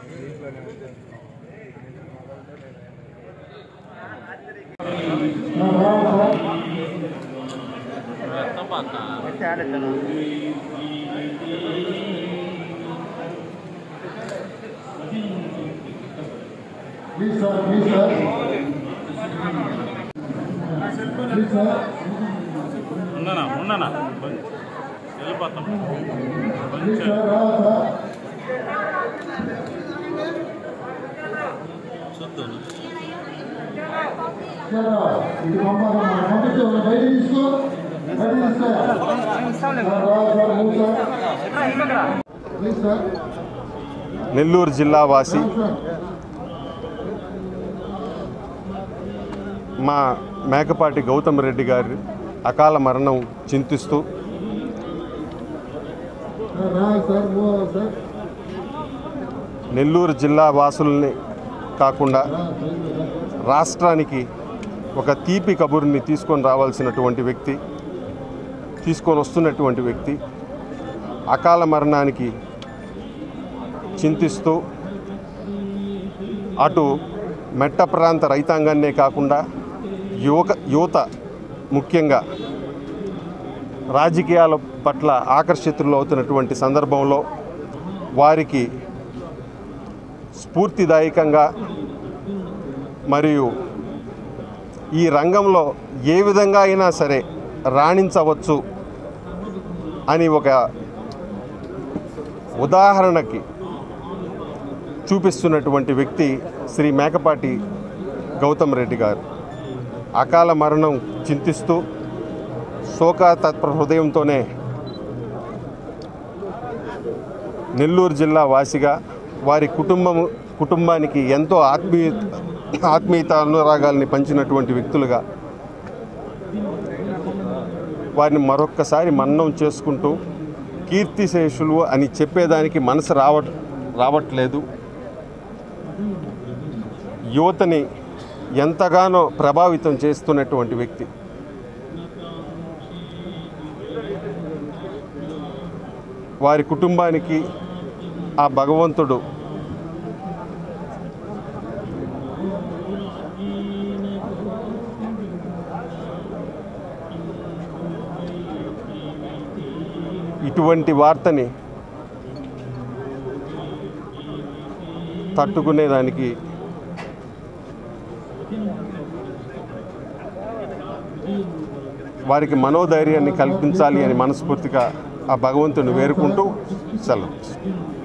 Please, sir, please, sir. Please, sir. ఉన్నానా ఉన్నానా వెళ్ళిపోతాం Please, sir, రావాలి, sir. చూద్దాం Sir, రావాలి. ఇటు పంపాలి, మనం పంపించే వాళ్ళు బయట తీసుకో బయట తీసుకో Sir, రావాలి, sir, move, sir. Please, sir. Nellore జిల్లా వాసి Sir. మా మేకపాటి గౌతమ్ రెడ్డి గారి అకాల మరణం చింతిస్తూ Sir, రావాలి, sir, move అవ్వాలి, sir. నెల్లూరు జిల్లా వాసుల్ని కాకుండా రావాలి, sir. రాష్ట్రానికి ఒక తీపి కబుర్ని తీసుకొని రావాల్సినటువంటి వ్యక్తి తీసుకొని వస్తున్నటువంటి వ్యక్తి అకాల మరణానికి చింతిస్తూ అటు మెట్ట ప్రాంత రైతాంగాన్నే కాకుండా యువక యువత ముఖ్యంగా రాజకీయాల పట్ల ఆకర్షితులు అవుతున్నటువంటి సందర్భంలో వారికి స్ఫూర్తిదాయకంగా మరియు ఈ రంగంలో ఏ విధంగా అయినా సరే రాణించవచ్చు అని ఒక ఉదాహరణకి చూపిస్తున్నటువంటి వ్యక్తి శ్రీ మేకపాటి గౌతమ్ రెడ్డి గారు అకాల మరణం చింతిస్తూ శోక తత్పర హృదయంతోనే నెల్లూరు జిల్లా వాసిగా వారి కుటుంబము కుటుంబానికి ఎంతో ఆత్మీయ ఆత్మీయత అనురాగాల్ని పంచినటువంటి వ్యక్తులుగా వారిని మరొక్కసారి మన్నం చేసుకుంటూ కీర్తిశేషులు అని చెప్పేదానికి మనసు రావ రావట్లేదు యువతని ఎంతగానో ప్రభావితం చేస్తున్నటువంటి వ్యక్తి వారి కుటుంబానికి ఆ భగవంతుడు ఇటువంటి వార్తని తట్టుకునేదానికి వారికి మనోధైర్యాన్ని కల్పించాలి అని మనస్ఫూర్తిగా ఆ భగవంతుని వేరుకుంటూ సెలవు